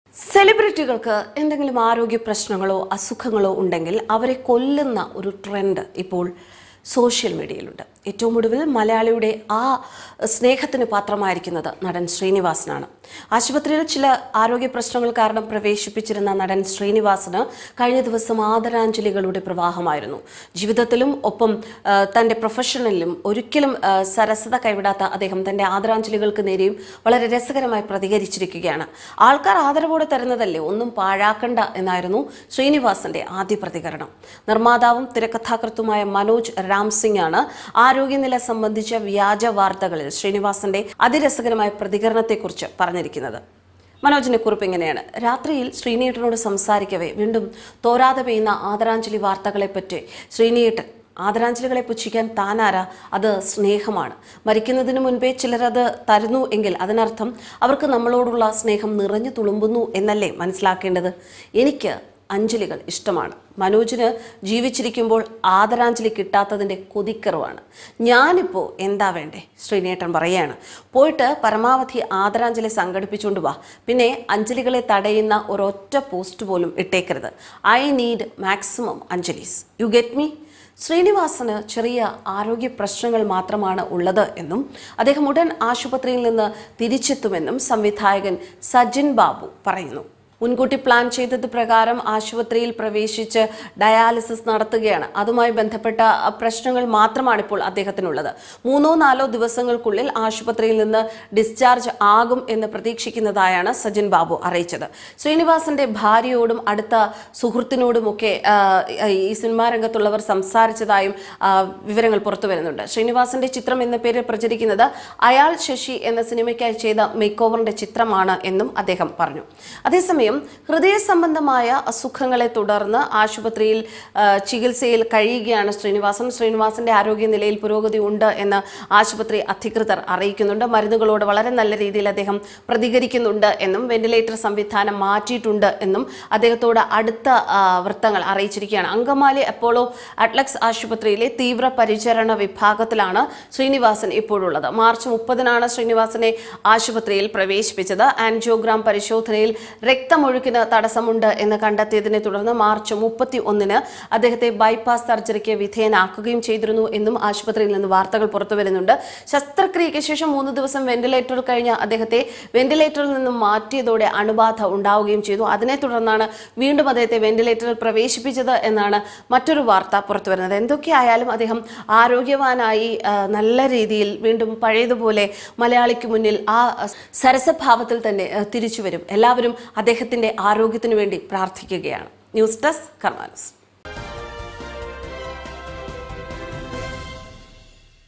സെലിബ്രിറ്റികൾക്ക് എന്തെങ്കിലും ആരോഗ്യ പ്രശ്നങ്ങളോ അസുഖങ്ങളോ ഉണ്ടെങ്കിൽ അവരെ കൊല്ലുന്ന ഒരു ട്രെൻഡ് ഇപ്പോൾ സോഷ്യൽ മീഡിയയിലുണ്ട് ഏറ്റവും ഒടുവിൽ മലയാളിയുടെ ആ സ്നേഹത്തിന് പാത്രമായിരിക്കുന്നത് നടൻ ശ്രീനിവാസനാണ് ആശുപത്രിയിൽ ചില ആരോഗ്യ പ്രശ്നങ്ങൾ കാരണം പ്രവേശിപ്പിച്ചിരുന്ന നടൻ ശ്രീനിവാസന് കഴിഞ്ഞ ദിവസം ആദരാഞ്ജലികളുടെ പ്രവാഹമായിരുന്നു ജീവിതത്തിലും ഒപ്പം ആ, തൻ്റെ പ്രൊഫഷണലിലും ഒരിക്കലും ആ, സരസത കൈവിടാത്ത അദ്ദേഹം തൻ്റെ ആദരാഞ്ജലികൾക്ക് നേരെയും വളരെ രസകരമായി പ്രതികരിച്ചിരിക്കുകയാണ് ആൾക്കാർ ആദരവോടെ തരുന്നതല്ലേ ഒന്നും പാഴാക്കണ്ട എന്നായിരുന്നു ശ്രീനിവാസന്റെ ആദ്യ പ്രതികരണം നിർമ്മാതാവും തിരക്കഥാകൃത്തുമായ മനോജ് രാം സിംഗ് ആണ് ആരോഗ്യനില സംബന്ധിച്ച വ്യാജ വാർത്തകളിൽ ശ്രീനിവാസന്റെ അതിരസകരമായ പ്രതികരണത്തെക്കുറിച്ച് പറഞ്ഞിരിക്കുന്നത് മനോജിന്റെ കുറിപ്പ് ഇങ്ങനെയാണ് രാത്രിയിൽ ശ്രീനീട്ടനോട് സംസാരിക്കവേ വീണ്ടും തോരാതെ പെയ്യുന്ന ആദരാഞ്ജലി വാർത്തകളെപ്പറ്റി ശ്രീനീട്ടൻ ആദരാഞ്ജലികളെ പുച്ഛിക്കാൻ താനാരാ അത് സ്നേഹമാണ് മരിക്കുന്നതിന് മുൻപേ ചിലരത് തരുന്നു എങ്കിൽ അതിനർത്ഥം അവർക്ക് നമ്മളോടുള്ള സ്നേഹം നിറഞ്ഞു തുളുമ്പുന്നു എന്നല്ലേ മനസ്സിലാക്കേണ്ടത് എനിക്ക് അഞ്ജലികൾ ഇഷ്ടമാണ് മനോജിന് ജീവിച്ചിരിക്കുമ്പോൾ ആദരാഞ്ജലി കിട്ടാത്തതിൻ്റെ കൊതിക്കറുവാണ് ഞാനിപ്പോൾ എന്താ വേണ്ടേ ശ്രീനേട്ടൻ പറയാണ് പോയിട്ട് പരമാവധി ആദരാഞ്ജലി സംഘടിപ്പിച്ചുകൊണ്ട് വാ പിന്നെ അഞ്ജലികളെ തടയുന്ന ഒരൊറ്റ പോസ്റ്റ് പോലും ഇട്ടേക്കരുത് I need maximum Anjali's you get me ശ്രീനിവാസന് ചെറിയ ആരോഗ്യ പ്രശ്നങ്ങൾ മാത്രമാണ് ഉള്ളത് എന്നും അദ്ദേഹം ഉടൻ ആശുപത്രിയിൽ നിന്ന് തിരിച്ചെത്തുമെന്നും സംവിധായകൻ സജിൻ ബാബു പറയുന്നു മുൻകൂട്ടി പ്ലാൻ ചെയ്തത് പ്രകാരം ആശുപത്രിയിൽ പ്രവേശിച്ച് ഡയാലിസിസ് നടത്തുകയാണ് അതുമായി ബന്ധപ്പെട്ട അഹ്, പ്രശ്നങ്ങൾ മാത്രമാണ് ഇപ്പോൾ അദ്ദേഹത്തിനുള്ളത് മൂന്നോ നാലോ ദിവസങ്ങൾക്കുള്ളിൽ ആശുപത്രിയിൽ നിന്ന് ഡിസ്ചാർജ് ആകും എന്ന് പ്രതീക്ഷിക്കുന്നതായാണ് സജിൻ ബാബു അറിയിച്ചത് ശ്രീനിവാസന്റെ ഭാര്യയോടും അടുത്ത സുഹൃത്തിനോടുമൊക്കെ ആ, ഈ സിനിമാ രംഗത്തുള്ളവർ സംസാരിച്ചതായും ആ, വിവരങ്ങൾ പുറത്തു വരുന്നുണ്ട് ശ്രീനിവാസന്റെ ചിത്രം എന്ന പേരിൽ പ്രചരിക്കുന്നത് അയാൾ ശശി എന്ന സിനിമയ്ക്കായി ചെയ്ത മേക്ക് ഓവറിന്റെ ചിത്രമാണ് എന്നും അദ്ദേഹം പറഞ്ഞു അതേസമയം ഹൃദയ സംബന്ധമായ അസുഖങ്ങളെ തുടർന്ന് ആശുപത്രിയിൽ ആ, ചികിത്സയിൽ കഴിയുകയാണ് ശ്രീനിവാസൻ ശ്രീനിവാസന്റെ ആരോഗ്യനിലയിൽ പുരോഗതി ഉണ്ട് എന്ന് ആശുപത്രി അധികൃതർ അറിയിക്കുന്നുണ്ട് മരുന്നുകളോട് വളരെ നല്ല രീതിയിൽ അദ്ദേഹം പ്രതികരിക്കുന്നുണ്ട് എന്നും വെന്റിലേറ്റർ സംവിധാനം മാറ്റിയിട്ടുണ്ട് എന്നും അദ്ദേഹത്തോട് അടുത്ത ആ, വൃത്തങ്ങൾ അറിയിച്ചിരിക്കുകയാണ് അങ്കമാലി അപ്പോളോ അറ്റ്ലക്സ് ആശുപത്രിയിലെ തീവ്ര പരിചരണ വിഭാഗത്തിലാണ് ശ്രീനിവാസൻ ഇപ്പോഴുള്ളത് മാർച്ച് മുപ്പതിനാണ് ശ്രീനിവാസനെ ആശുപത്രിയിൽ പ്രവേശിപ്പിച്ചത് ആൻജിയോഗ്രാം പരിശോധനയിൽ രക്തമൊഴുക്കിന് തടസ്സമുണ്ട് എന്ന് കണ്ടെത്തിയതിനെ തുടർന്ന് മാർച്ച് മുപ്പത്തി ഒന്നിന് അദ്ദേഹത്തെ ബൈപ്പാസ് സർജറിക്ക് വിധേയനാക്കുകയും ചെയ്തിരുന്നു എന്നും ആശുപത്രിയിൽ നിന്ന് വാർത്തകൾ പുറത്തു വരുന്നുണ്ട് ശസ്ത്രക്രിയയ്ക്ക് ശേഷം മൂന്ന് ദിവസം വെന്റിലേറ്ററിൽ കഴിഞ്ഞ അദ്ദേഹത്തെ വെന്റിലേറ്ററിൽ നിന്നും മാറ്റിയതോടെ അണുബാധ ഉണ്ടാവുകയും ചെയ്തു അതിനെ തുടർന്നാണ് വീണ്ടും അദ്ദേഹത്തെ വെന്റിലേറ്ററിൽ പ്രവേശിപ്പിച്ചത് എന്നാണ് മറ്റൊരു വാർത്ത പുറത്തു വരുന്നത് എന്തൊക്കെയായാലും അദ്ദേഹം ആരോഗ്യവാനായി ആ, നല്ല രീതിയിൽ വീണ്ടും പഴയതുപോലെ മലയാളിക്ക് മുന്നിൽ ആ സരസഭാവത്തിൽ തന്നെ ആ, തിരിച്ചു വരും എല്ലാവരും അദ്ദേഹത്തിന്റെ ആരോഗ്യത്തിനു വേണ്ടി പ്രാർത്ഥിക്കുകയാണ് ന്യൂസ് ഡെസ്ക് കർമാനസ്